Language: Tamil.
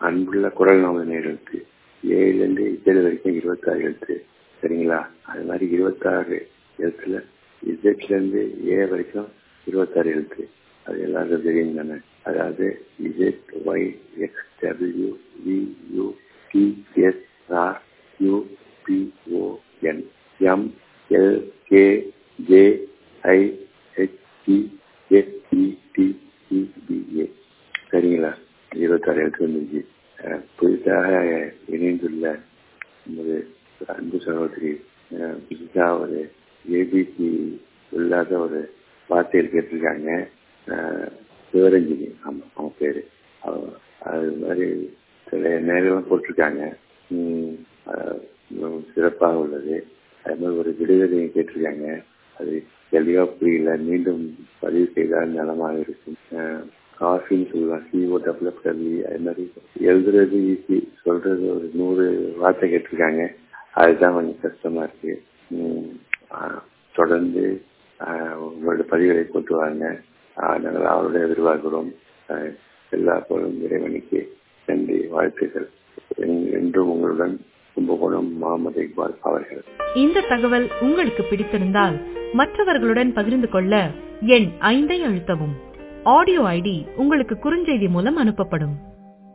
அன்புள்ள குரல் நாம நேர்களுக்கு ஏழுலேருந்து இசைடு வரைக்கும் இருபத்தாறு எழுத்து சரிங்களா அது மாதிரி இருபத்தாறு எழுத்துல இசட்லேருந்து ஏ வரைக்கும் இருபத்தாறு எழுத்து அது எல்லாருக்கும் தெரியும் தானே அதாவது Z Y X W V U T S R Q P O N M L K J I H G F E D C B A சரிங்களா இருபத்தாறு எழுத்து வந்துச்சு புதுசாக இணைந்துள்ள நமது அன்பு சகோதரி புதுசாக ஒரு ஏபிசி இல்லாத ஒரு வார்த்தைகள் கேட்டிருக்காங்க சிவரஞ்சினி ஆமாம் அவங்க பேர் அது மாதிரி சில நேரம் போட்டிருக்காங்க சிறப்பாக உள்ளது அது மாதிரி ஒரு விடுதலையும் கேட்டிருக்காங்க அது தெளிவாக புரியல மீண்டும் பதிவு செய்தால் நலமாக இருக்கும் காஃபின்னு சொல்லலாம் சிஓ டெவலப் கல்வி அது மாதிரி எழுதுறது ஈஸி சொல்றது ஒரு நூறு வார்த்தை கேட்டிருக்காங்க அதுதான் கொஞ்சம் கஷ்டமா இருக்கு தொடர்ந்து உங்களோட பதிவுகளை கொண்டு வாங்க நாங்கள் அவரோட எதிர்பார்க்கிறோம் எல்லா பொருளும் இறைவனுக்கு நன்றி வாழ்த்துக்கள் என்றும் உங்களுடன் கும்பகோணம் முகமது இக்பால் அவர்கள் இந்த தகவல் உங்களுக்கு பிடித்திருந்தால் மற்றவர்களுடன் பகிர்ந்து கொள்ள எண் ஐந்தை அழுத்தவும் ஆடியோ ஐடி உங்களுக்கு குறுஞ்செய்தி மூலம் அனுப்பப்படும்